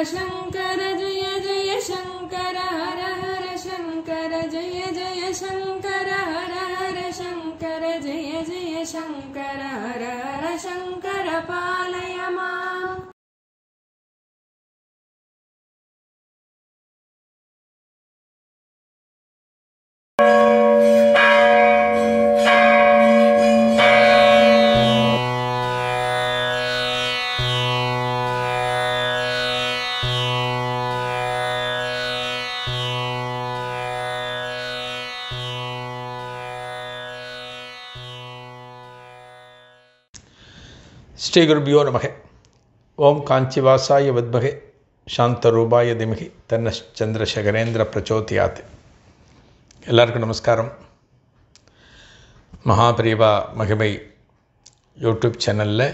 शङ्कर जय जय शङ्कर हर हर शङ्कर जय जय शङ्कर हर हर शङ्कर जय जय शङ्कर हर हर शङ्कर पालय माम् ஸ்ரீகுருபியோ நமக ஓம் காஞ்சிவாசாய வித்மகே சாந்தரூபாய திமகி தன்ன சந்திரசேகரேந்திர பிரச்சோதியாத் எல்லாருக்கும் நமஸ்காரம் மகாபிரிவா மகிமை யூடியூப் சேனலில்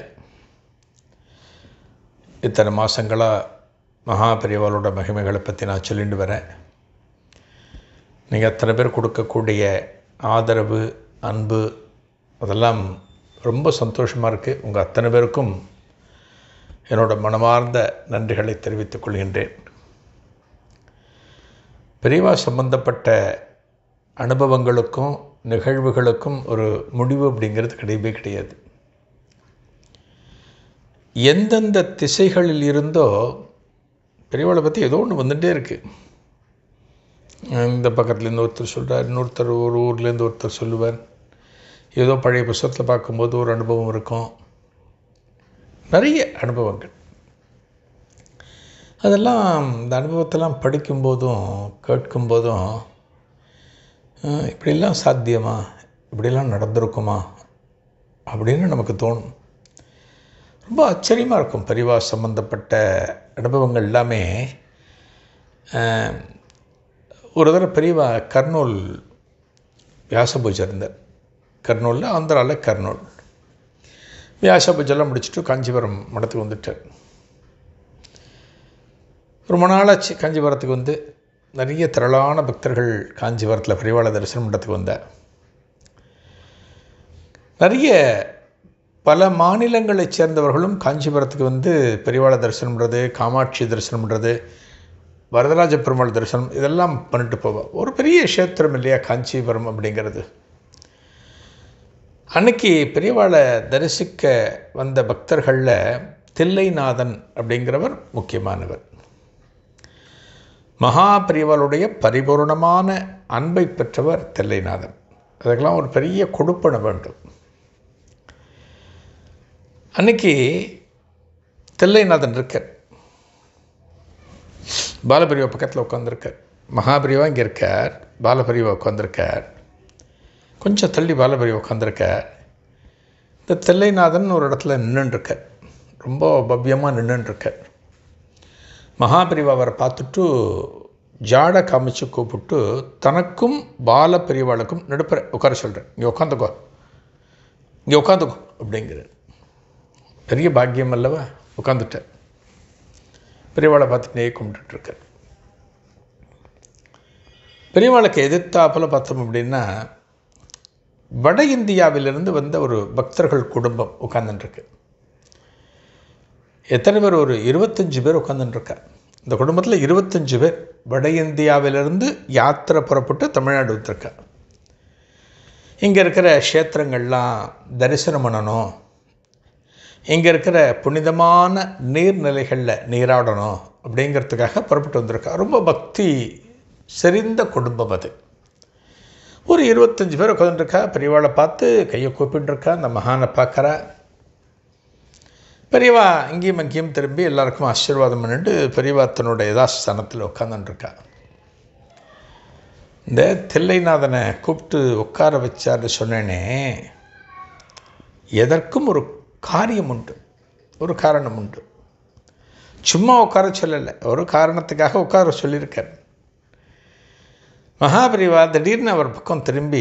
இத்தனை மாதங்களாக மகாபிரிவாலோட மகிமைகளை பற்றி நான் சொல்லிட்டு வரேன் நீங்கள் அத்தனை பேர் கொடுக்கக்கூடிய ஆதரவு அன்பு அதெல்லாம் ரொம்ப சந்தோஷமாக இருக்குது உங்கள் அத்தனை பேருக்கும் என்னோட மனமார்ந்த நன்றிகளை தெரிவித்துக் கொள்கின்றேன் பெரியவா சம்பந்தப்பட்ட அனுபவங்களுக்கும் நிகழ்வுகளுக்கும் ஒரு முடிவு அப்படிங்கிறது கிடையவே கிடையாது எந்தெந்த திசைகளில் இருந்தோ பெரியவாளை பற்றி ஏதோ ஒன்று வந்துகிட்டே இருக்குது இந்த பக்கத்துலேருந்து ஒருத்தர் சொல்கிறார் இன்னொருத்தர் ஒரு ஊர்லேருந்து ஒருத்தர் சொல்லுவார் ஏதோ பழைய புஸ்தகத்தில் பார்க்கும்போது ஒரு அனுபவம் இருக்கும் நிறைய அனுபவங்கள் அதெல்லாம் இந்த அனுபவத்தெல்லாம் படிக்கும்போதும் கேட்கும்போதும் அஹ், இப்படிலாம் சாத்தியமா இப்படிலாம் நடந்திருக்குமா அப்படின்னு நமக்கு தோணும் ரொம்ப ஆச்சரியமாக இருக்கும் பரிவா சம்பந்தப்பட்ட அனுபவங்கள் எல்லாமே அஹ், ஒரு தடவை பெரியவா கர்னூல் வியாச பூஜை இருந்தார் கர்னூலில் ஆந்திராவில் கர்னூல் வியாச பூஜைலாம் முடிச்சுட்டு காஞ்சிபுரம் மடத்துக்கு வந்துட்டார் ரொம்ப நாளாச்சு காஞ்சிபுரத்துக்கு வந்து நிறைய திரளான பக்தர்கள் காஞ்சிபுரத்தில் பெரியவாள தரிசனம் மண்டத்துக்கு வந்தார் நிறைய பல மாநிலங்களைச் சேர்ந்தவர்களும் காஞ்சிபுரத்துக்கு வந்து பெரியவாள தரிசனம் பண்ணுறது காமாட்சி தரிசனம் பண்ணுறது வரதராஜ பெருமாள் தரிசனம் இதெல்லாம் பண்ணிட்டு போவோம் ஒரு பெரிய க்ஷேத்திரம் இல்லையா காஞ்சிபுரம் அப்படிங்கிறது அன்னைக்கு பெரியவாளை தரிசிக்க வந்த பக்தர்களில் தில்லைநாதன் அப்படிங்கிறவர் முக்கியமானவர் மகா பெரியவாளுடைய பரிபூர்ணமான அன்பை பெற்றவர் தில்லைநாதன் அதுக்கெல்லாம் ஒரு பெரிய கொடுப்பன வேண்டும் அன்னைக்கு தில்லைநாதன் இருக்கார் பாலபிரிவா பக்கத்தில் உட்காந்துருக்கார் மகாபிரிவா இங்கே இருக்கார் பாலபிரிவா உட்காந்துருக்கார் கொஞ்சம் தள்ளி பாலபரி உட்காந்துருக்கார் இந்த தில்லைநாதன் ஒரு இடத்துல நின்றுட்டுருக்கார் ரொம்ப பவ்யமாக நின்றுட்டுருக்கார் மகாபிரிவா அவரை பார்த்துட்டு ஜாடை காமிச்சு கூப்பிட்டு தனக்கும் பால பெரியவாளுக்கும் நடுப்புற உட்கார சொல்கிறேன் இங்கே உட்காந்துக்கோ இங்கே உட்காந்துக்கோ அப்படிங்கிறார் பெரிய பாக்கியம் அல்லவா உட்காந்துட்டார் பெரியவாளை பார்த்து நெய் கும்பிட்டுருக்கார் பெரியவாளுக்கு எதிர்த்தாப்பில் பார்த்தோம் அப்படின்னா வட இந்தியாவிலிருந்து வந்த ஒரு பக்தர்கள் குடும்பம் உட்காந்துட்டுருக்கு எத்தனை பேர் ஒரு இருபத்தஞ்சு பேர் உட்காந்துட்டுருக்கா இந்த குடும்பத்தில் இருபத்தஞ்சு பேர் வட இந்தியாவிலிருந்து யாத்திரை புறப்பட்டு தமிழ்நாடு வந்திருக்கா இங்கே இருக்கிற க்ஷேத்திரங்கள்லாம் தரிசனம் பண்ணணும் இங்கே இருக்கிற புனிதமான நீர்நிலைகளில் நீராடணும் அப்படிங்கிறதுக்காக புறப்பட்டு வந்திருக்கா ரொம்ப பக்தி செறிந்த குடும்பம் அது ஒரு இருபத்தஞ்சி பேர் உட்காந்துருக்கா பெரியவாளை பார்த்து கையை கூப்பிட்டுருக்கா அந்த மகானை பார்க்குறா பெரியவா இங்கேயும் அங்கேயும் திரும்பி எல்லாருக்கும் ஆசீர்வாதம் பண்ணிட்டு பெரியவா தன்னோட யதாஸ்தானத்தில் உட்காந்துருக்கா இந்த தில்லைநாதனை கூப்பிட்டு உட்கார வச்சாரு சொன்னேனே எதற்கும் ஒரு காரியம் உண்டு ஒரு காரணம் உண்டு சும்மா உட்கார சொல்லலை ஒரு காரணத்துக்காக உட்கார சொல்லியிருக்கார் மகாபிரிவா திடீர்னு அவர் பக்கம் திரும்பி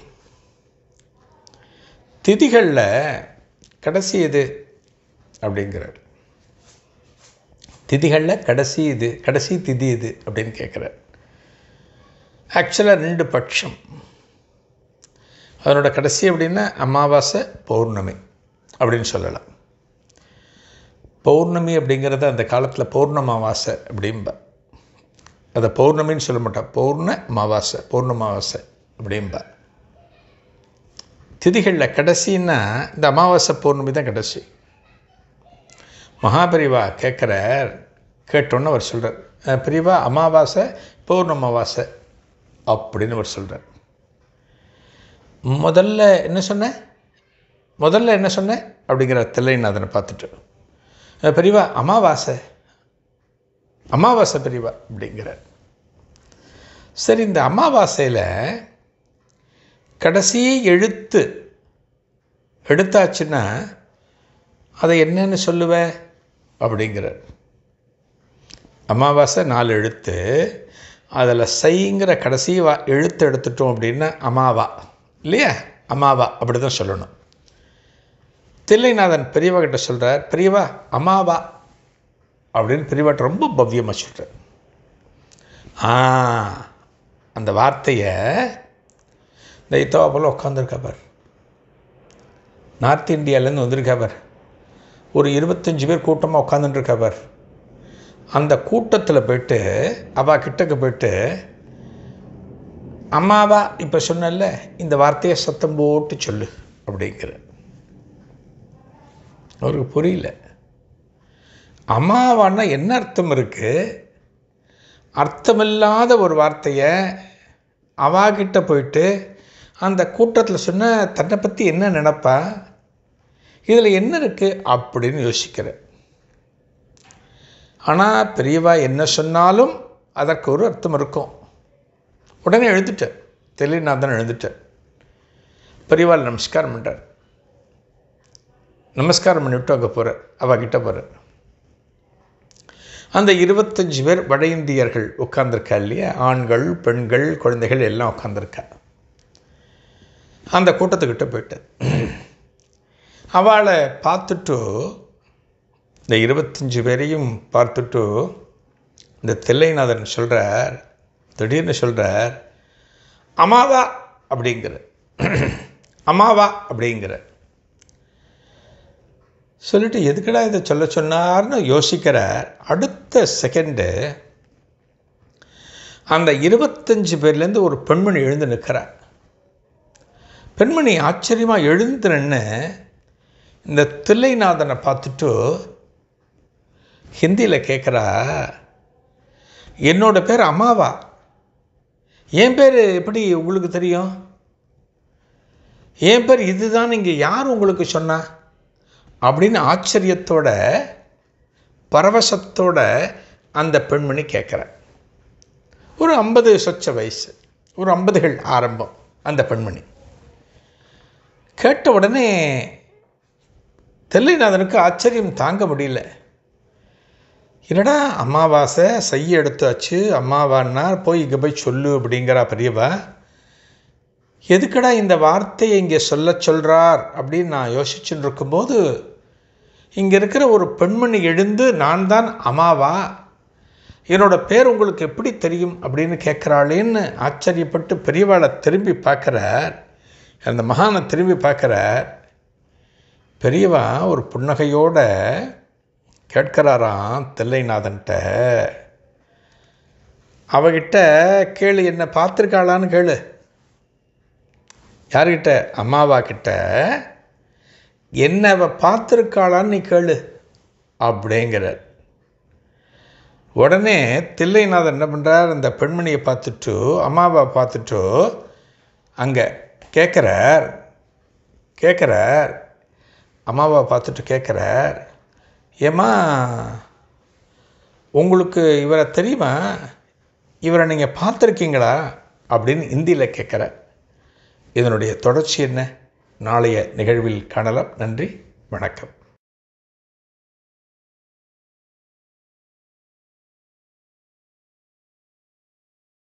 திதிகளில் கடைசி இது அப்படிங்கிறார் திதிகளில் கடைசி இது கடைசி திதி இது அப்படின்னு கேட்குறார் ஆக்சுவலாக ரெண்டு பட்சம் அதனோட கடைசி அப்படின்னா அமாவாசை பௌர்ணமி அப்படின்னு சொல்லலாம் பௌர்ணமி அப்படிங்கிறத அந்த காலத்தில் பௌர்ணமாவாசை அப்படிம்பா அதை பௌர்ணமின்னு சொல்ல மாட்டா பௌர்ண அமாவாசை பௌர்ணமாவாசை அப்படிம்பா திதிகளில் கடைசின்னா இந்த அமாவாசை பௌர்ணமி தான் கடைசி மகாபரிவா கேட்குறார் கேட்டோன்னு அவர் சொல்கிறார் பிரிவா அமாவாசை பௌர்ணமாவாசை அப்படின்னு அவர் சொல்கிறார் முதல்ல என்ன சொன்ன முதல்ல என்ன சொன்னேன் அப்படிங்கிற தில்லைநாதனை பார்த்துட்டு பெரியவா அமாவாசை அமாவாசை பெரியவா அப்படிங்கிறார் சரி இந்த அமாவாசையில் கடைசி எழுத்து எடுத்தாச்சுன்னா அதை என்னன்னு சொல்லுவ அப்படிங்கிறார் அமாவாசை நாலு எழுத்து அதில் சைங்கிற கடைசி வா எழுத்து எடுத்துட்டோம் அப்படின்னா அமாவா இல்லையா அமாவா அப்படி தான் சொல்லணும் தில்லைநாதன் பெரியவா கிட்ட சொல்கிறார் பெரியவா அமாவா அப்படின்னு பெரியவாட்ட ரொம்ப பவ்யமாக சொல்கிறார் ஆ அந்த வார்த்தையை இந்த இத்தவா போல் உட்காந்துருக்கா பார் நார்த் இந்தியாவிலேருந்து வந்திருக்கா பார் ஒரு இருபத்தஞ்சி பேர் கூட்டமாக உட்காந்துட்டுருக்கா பார் அந்த கூட்டத்தில் போயிட்டு அவா கிட்டக்கு போயிட்டு அம்மாவா இப்போ சொன்னல இந்த வார்த்தையை சத்தம் போட்டு சொல்லு அப்படிங்கிற அவருக்கு புரியல அம்மாவான்னா என்ன அர்த்தம் இருக்குது அர்த்தமில்லாத ஒரு வார்த்தையை அவாகிட்ட போயிட்டு அந்த கூட்டத்தில் சொன்ன தன்னை பற்றி என்ன நினப்பா இதில் என்ன இருக்குது அப்படின்னு யோசிக்கிறேன் ஆனால் பெரியவா என்ன சொன்னாலும் அதற்கு ஒரு அர்த்தம் இருக்கும் உடனே எழுந்துட்டேன் தெளிநாதன் எழுந்துட்டேன் பெரியவாள் நமஸ்காரம் பண்ணுறார் நமஸ்காரம் பண்ணிவிட்டு அங்கே போகிறார் அவகிட்ட போகிறார் அந்த இருபத்தஞ்சி பேர் வட இந்தியர்கள் உட்காந்துருக்கா இல்லையா ஆண்கள் பெண்கள் குழந்தைகள் எல்லாம் உட்காந்துருக்கா அந்த கூட்டத்துக்கிட்ட போயிட்டு அவளை பார்த்துட்டு இந்த இருபத்தஞ்சி பேரையும் பார்த்துட்டு இந்த தில்லைநாதன் சொல்கிறார் திடீர்னு சொல்கிறார் அமாவா அப்படிங்கிற அமாவா அப்படிங்கிற சொல்லிட்டு எதுக்கடா இதை சொல்ல சொன்னார்னு யோசிக்கிறார் அடுத்த செகண்டு அந்த இருபத்தஞ்சு பேர்லேருந்து ஒரு பெண்மணி எழுந்து நிற்கிறார் பெண்மணி ஆச்சரியமாக எழுந்து நின்று இந்த தில்லைநாதனை பார்த்துட்டு ஹிந்தியில் கேட்குறா என்னோட பேர் அம்மாவா என் பேர் எப்படி உங்களுக்கு தெரியும் என் பேர் இதுதான் இங்கே யார் உங்களுக்கு சொன்னா அப்படின்னு ஆச்சரியத்தோட பரவசத்தோட அந்த பெண்மணி கேட்குற ஒரு ஐம்பது சொச்ச வயசு ஒரு ஐம்பதுகள் ஆரம்பம் அந்த பெண்மணி கேட்ட உடனே தெல்லைநாதனுக்கு ஆச்சரியம் தாங்க முடியல என்னடா அமாவாசை செய்ய எடுத்தாச்சு அம்மாவான்னா போய் இங்கே போய் சொல்லு அப்படிங்கிறா பெரியவா எதுக்கடா இந்த வார்த்தையை இங்கே சொல்ல சொல்கிறார் அப்படின்னு நான் யோசிச்சுட்டு இருக்கும்போது இங்கே இருக்கிற ஒரு பெண்மணி எழுந்து நான் தான் அம்மாவா என்னோட பேர் உங்களுக்கு எப்படி தெரியும் அப்படின்னு கேட்குறாளேன்னு ஆச்சரியப்பட்டு பெரியவாளை திரும்பி பார்க்குறார் அந்த மகானை திரும்பி பார்க்குறார் பெரியவா ஒரு புன்னகையோட கேட்கிறாராம் தில்லைநாதன்ட்ட அவகிட்ட கேளு என்னை பார்த்துருக்காளான்னு கேளு யார்கிட்ட அம்மாவா கிட்ட என்ன அவ பார்த்துருக்காளான்னு நீ கேளு அப்படிங்கிறார் உடனே தில்லைநாதன் என்ன பண்ணுறார் அந்த பெண்மணியை பார்த்துட்டு அம்மாவை பார்த்துட்டு அங்கே கேட்குறார் கேட்குறார் அம்மாவை பார்த்துட்டு கேட்குறார் ஏம்மா உங்களுக்கு இவரை தெரியுமா இவரை நீங்கள் பார்த்துருக்கீங்களா அப்படின்னு இந்தியில் கேட்குறார் இதனுடைய தொடர்ச்சி என்ன நாளைய நிகழ்வில் காணலாம் நன்றி வணக்கம்